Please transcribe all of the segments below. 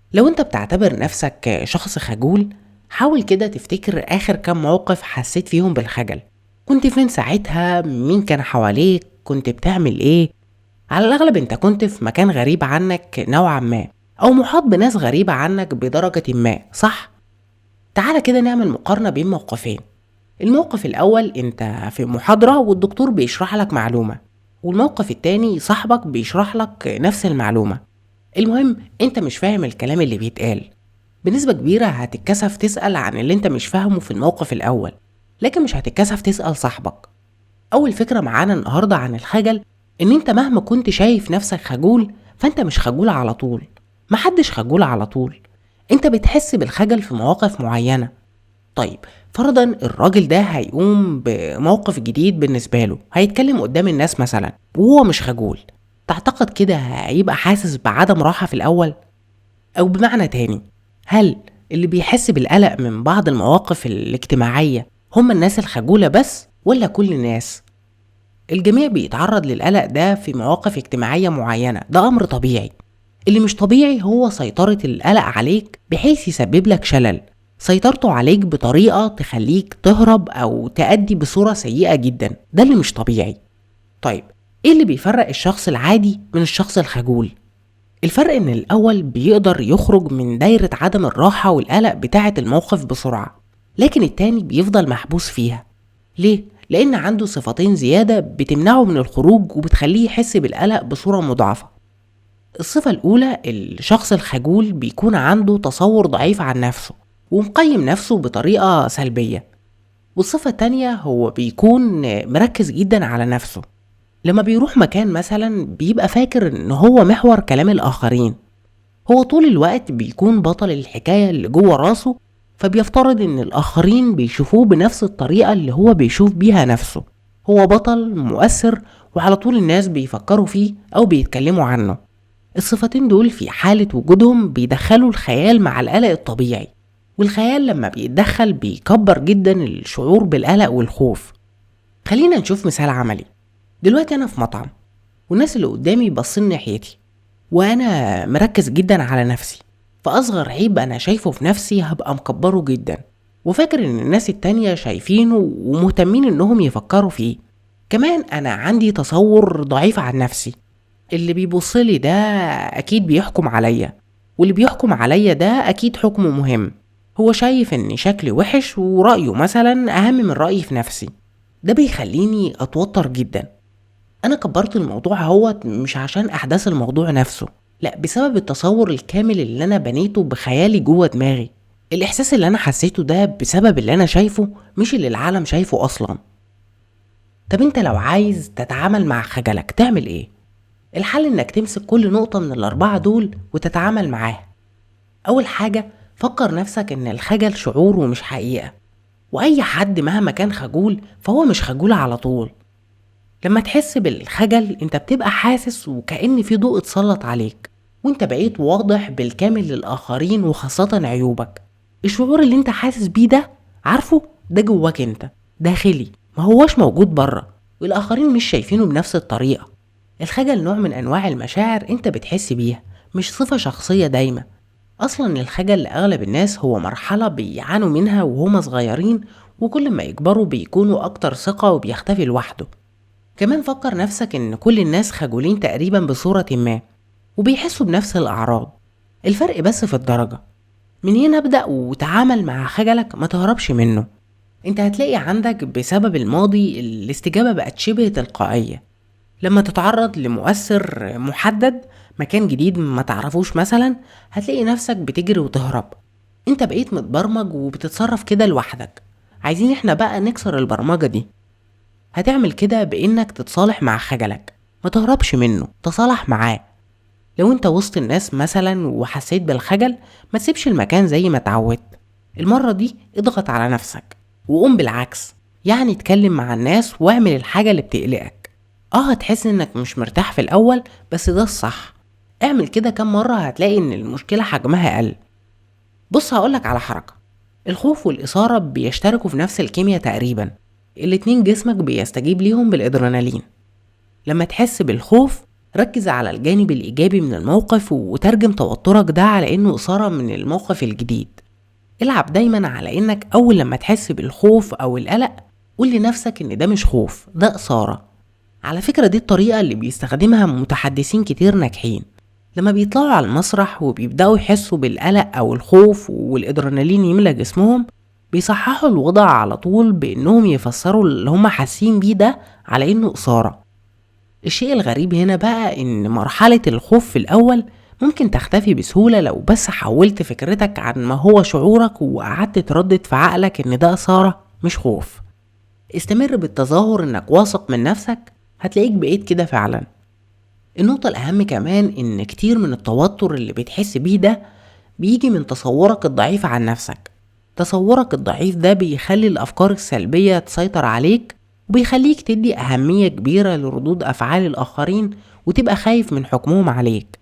لو انت بتعتبر نفسك شخص خجول حاول كده تفتكر آخر كام موقف حسيت فيهم بالخجل كنت فين ساعتها مين كان حواليك كنت بتعمل ايه على الأغلب انت كنت في مكان غريب عنك نوعا ما أو محاط بناس غريبة عنك بدرجة ما صح؟ تعالى كده نعمل مقارنة بين موقفين الموقف الأول انت في محاضرة والدكتور بيشرح لك معلومة والموقف التاني صاحبك بيشرح لك نفس المعلومة المهم انت مش فاهم الكلام اللي بيتقال بنسبة كبيرة هتتكسف تسأل عن اللي انت مش فاهمه في الموقف الأول لكن مش هتتكسف تسأل صاحبك أول فكرة معانا النهاردة عن الخجل إن انت مهما كنت شايف نفسك خجول فانت مش خجول على طول محدش خجول على طول انت بتحس بالخجل في مواقف معينة طيب فرضا الراجل ده هيقوم بموقف جديد بالنسبة له هيتكلم قدام الناس مثلا وهو مش خجول تعتقد كده هيبقى حاسس بعدم راحة في الأول؟ أو بمعنى تاني هل اللي بيحس بالقلق من بعض المواقف الاجتماعية هم الناس الخجولة بس ولا كل الناس؟ الجميع بيتعرض للقلق ده في مواقف اجتماعية معينة ده أمر طبيعي اللي مش طبيعي هو سيطرة القلق عليك بحيث يسبب لك شلل سيطرته عليك بطريقة تخليك تهرب أو تأدي بصورة سيئة جدا ده اللي مش طبيعي طيب ايه اللي بيفرق الشخص العادي من الشخص الخجول الفرق ان الاول بيقدر يخرج من دايرة عدم الراحة والقلق بتاعة الموقف بسرعة لكن التاني بيفضل محبوس فيها ليه؟ لان عنده صفتين زيادة بتمنعه من الخروج وبتخليه يحس بالقلق بصورة مضاعفة الصفة الأولى الشخص الخجول بيكون عنده تصور ضعيف عن نفسه ومقيم نفسه بطريقة سلبية والصفة التانية هو بيكون مركز جدا على نفسه لما بيروح مكان مثلا بيبقى فاكر ان هو محور كلام الاخرين هو طول الوقت بيكون بطل الحكاية اللي جوه راسه فبيفترض ان الاخرين بيشوفوه بنفس الطريقة اللي هو بيشوف بيها نفسه هو بطل مؤثر وعلى طول الناس بيفكروا فيه او بيتكلموا عنه الصفتين دول في حالة وجودهم بيدخلوا الخيال مع القلق الطبيعي والخيال لما بيتدخل بيكبر جدا الشعور بالقلق والخوف خلينا نشوف مثال عملي دلوقتي انا في مطعم والناس اللي قدامي باصين ناحيتي وانا مركز جدا على نفسي فاصغر عيب انا شايفه في نفسي هبقى مكبره جدا وفاكر ان الناس التانية شايفينه ومهتمين انهم يفكروا فيه كمان انا عندي تصور ضعيف عن نفسي اللي بيبصلي ده اكيد بيحكم عليا واللي بيحكم عليا ده اكيد حكمه مهم هو شايف ان شكلي وحش ورأيه مثلا اهم من رأيي في نفسي ده بيخليني اتوتر جدا انا كبرت الموضوع اهوت مش عشان احداث الموضوع نفسه لا بسبب التصور الكامل اللي انا بنيته بخيالي جوه دماغي الاحساس اللي انا حسيته ده بسبب اللي انا شايفه مش اللي العالم شايفه اصلا طب انت لو عايز تتعامل مع خجلك تعمل ايه الحل انك تمسك كل نقطة من الاربعة دول وتتعامل معاها اول حاجة فكر نفسك ان الخجل شعور ومش حقيقة واي حد مهما كان خجول فهو مش خجول على طول لما تحس بالخجل انت بتبقى حاسس وكأن في ضوء اتسلط عليك وانت بقيت واضح بالكامل للآخرين وخاصة عيوبك الشعور اللي انت حاسس بيه ده عارفه ده جواك انت داخلي ما هوش موجود بره والآخرين مش شايفينه بنفس الطريقة الخجل نوع من أنواع المشاعر انت بتحس بيها مش صفة شخصية دايمة أصلا الخجل لأغلب الناس هو مرحلة بيعانوا منها وهما صغيرين وكل ما يكبروا بيكونوا أكتر ثقة وبيختفي لوحده كمان فكر نفسك ان كل الناس خجولين تقريبا بصورة ما وبيحسوا بنفس الأعراض الفرق بس في الدرجة من هنا ابدأ وتعامل مع خجلك ما تهربش منه انت هتلاقي عندك بسبب الماضي الاستجابة بقت شبه تلقائية لما تتعرض لمؤثر محدد مكان جديد ما تعرفوش مثلا هتلاقي نفسك بتجري وتهرب انت بقيت متبرمج وبتتصرف كده لوحدك عايزين احنا بقى نكسر البرمجة دي هتعمل كده بانك تتصالح مع خجلك ما تهربش منه تصالح معاه لو انت وسط الناس مثلا وحسيت بالخجل ما تسيبش المكان زي ما اتعودت المرة دي اضغط على نفسك وقوم بالعكس يعني اتكلم مع الناس واعمل الحاجة اللي بتقلقك اه هتحس انك مش مرتاح في الاول بس ده الصح اعمل كده كم مرة هتلاقي ان المشكلة حجمها قل بص هقولك على حركة الخوف والإثارة بيشتركوا في نفس الكيمياء تقريبا الاتنين جسمك بيستجيب ليهم بالادرينالين لما تحس بالخوف ركز على الجانب الإيجابي من الموقف وترجم توترك ده على إنه إثارة من الموقف الجديد العب دايما على إنك أول لما تحس بالخوف أو القلق قول لنفسك إن ده مش خوف ده إثارة على فكرة دي الطريقة اللي بيستخدمها متحدثين كتير ناجحين لما بيطلعوا على المسرح وبيبدأوا يحسوا بالقلق أو الخوف والإدرينالين يملى جسمهم بيصححوا الوضع على طول بإنهم يفسروا اللي هم حاسين بيه ده على إنه إثارة الشيء الغريب هنا بقى إن مرحلة الخوف في الأول ممكن تختفي بسهولة لو بس حولت فكرتك عن ما هو شعورك وقعدت تردد في عقلك إن ده إثارة مش خوف استمر بالتظاهر إنك واثق من نفسك هتلاقيك بقيت كده فعلا النقطة الأهم كمان إن كتير من التوتر اللي بتحس بيه ده بيجي من تصورك الضعيف عن نفسك تصورك الضعيف ده بيخلي الأفكار السلبية تسيطر عليك وبيخليك تدي أهمية كبيرة لردود أفعال الآخرين وتبقى خايف من حكمهم عليك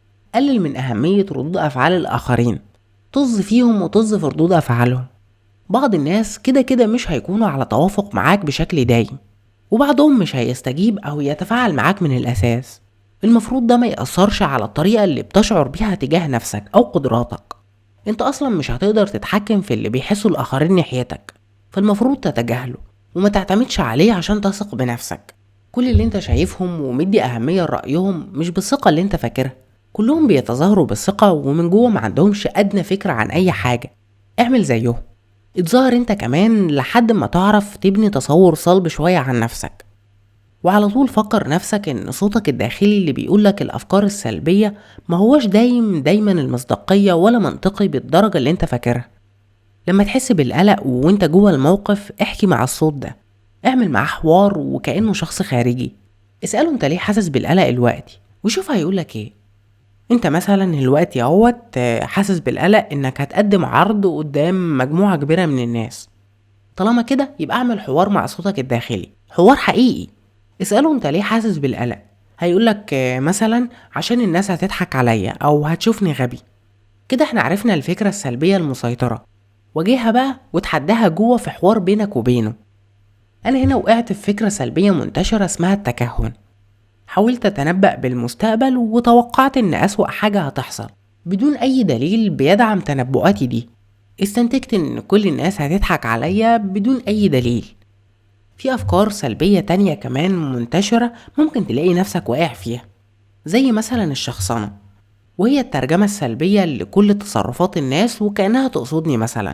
قلل من أهمية ردود أفعال الآخرين طز فيهم وطز في ردود أفعالهم بعض الناس كده كده مش هيكونوا على توافق معاك بشكل دايم وبعضهم مش هيستجيب أو يتفاعل معاك من الأساس المفروض ده ما يأثرش على الطريقة اللي بتشعر بيها تجاه نفسك أو قدراتك انت أصلا مش هتقدر تتحكم في اللي بيحسوا الآخرين ناحيتك فالمفروض تتجاهله وما تعتمدش عليه عشان تثق بنفسك كل اللي انت شايفهم ومدي أهمية لرأيهم مش بالثقة اللي انت فاكرها كلهم بيتظاهروا بالثقة ومن جوه ما عندهمش أدنى فكرة عن أي حاجة اعمل زيهم اتظاهر انت كمان لحد ما تعرف تبني تصور صلب شوية عن نفسك وعلى طول فكر نفسك ان صوتك الداخلي اللي بيقولك الافكار السلبية ما هوش دايم دايما المصداقية ولا منطقي بالدرجة اللي انت فاكرها لما تحس بالقلق وانت جوه الموقف احكي مع الصوت ده اعمل معاه حوار وكأنه شخص خارجي اسأله انت ليه حاسس بالقلق الوقتي وشوف هيقولك ايه انت مثلا الوقت اهوت حاسس بالقلق انك هتقدم عرض قدام مجموعة كبيرة من الناس طالما كده يبقى اعمل حوار مع صوتك الداخلي حوار حقيقي اسأله انت ليه حاسس بالقلق هيقولك مثلا عشان الناس هتضحك عليا او هتشوفني غبي كده احنا عرفنا الفكرة السلبية المسيطرة واجهها بقى وتحداها جوه في حوار بينك وبينه انا هنا وقعت في فكرة سلبية منتشرة اسمها التكهن حاولت أتنبأ بالمستقبل وتوقعت إن أسوأ حاجة هتحصل بدون أي دليل بيدعم تنبؤاتي دي استنتجت إن كل الناس هتضحك عليا بدون أي دليل في أفكار سلبية تانية كمان منتشرة ممكن تلاقي نفسك واقع فيها زي مثلا الشخصنة وهي الترجمة السلبية لكل تصرفات الناس وكأنها تقصدني مثلا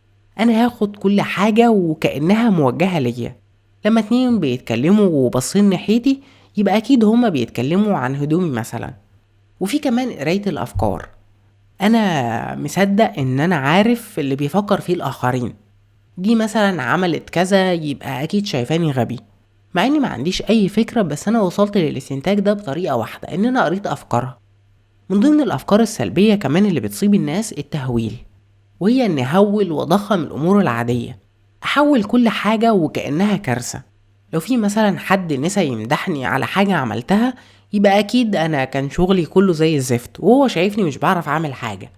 أنا هاخد كل حاجة وكأنها موجهة ليا لما اتنين بيتكلموا وبصين ناحيتي يبقى أكيد هما بيتكلموا عن هدومي مثلا وفي كمان قراية الأفكار أنا مصدق إن أنا عارف اللي بيفكر فيه الآخرين دي مثلا عملت كذا يبقى أكيد شايفاني غبي مع إني ما عنديش أي فكرة بس أنا وصلت للاستنتاج ده بطريقة واحدة إن أنا قريت أفكارها من ضمن الأفكار السلبية كمان اللي بتصيب الناس التهويل وهي إني أهول وأضخم الأمور العادية أحول كل حاجة وكأنها كارثة لو في مثلا حد نسى يمدحني على حاجة عملتها يبقى أكيد أنا كان شغلي كله زي الزفت وهو شايفني مش بعرف أعمل حاجة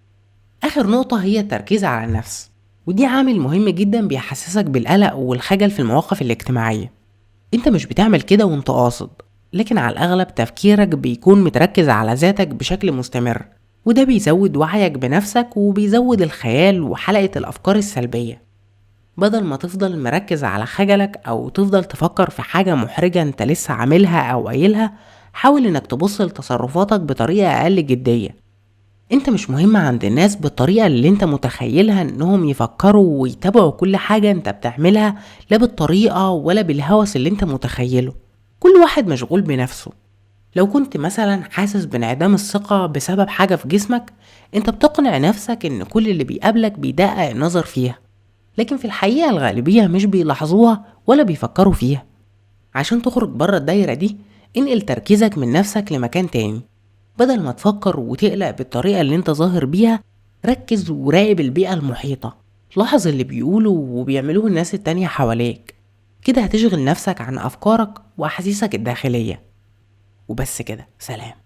آخر نقطة هي التركيز على النفس ودي عامل مهم جدا بيحسسك بالقلق والخجل في المواقف الاجتماعية انت مش بتعمل كده وانت قاصد لكن على الأغلب تفكيرك بيكون متركز على ذاتك بشكل مستمر وده بيزود وعيك بنفسك وبيزود الخيال وحلقة الأفكار السلبية بدل ما تفضل مركز على خجلك او تفضل تفكر في حاجة محرجة انت لسه عاملها او قايلها حاول انك تبص لتصرفاتك بطريقة اقل جدية انت مش مهم عند الناس بالطريقة اللي انت متخيلها انهم يفكروا ويتابعوا كل حاجة انت بتعملها لا بالطريقة ولا بالهوس اللي انت متخيله كل واحد مشغول بنفسه لو كنت مثلا حاسس بانعدام الثقة بسبب حاجة في جسمك انت بتقنع نفسك ان كل اللي بيقابلك بيدقق النظر فيها لكن في الحقيقة الغالبية مش بيلاحظوها ولا بيفكروا فيها عشان تخرج بره الدايرة دي انقل تركيزك من نفسك لمكان تاني بدل ما تفكر وتقلق بالطريقة اللي انت ظاهر بيها ركز وراقب البيئة المحيطة لاحظ اللي بيقولوا وبيعملوه الناس التانية حواليك كده هتشغل نفسك عن أفكارك وأحاسيسك الداخلية وبس كده سلام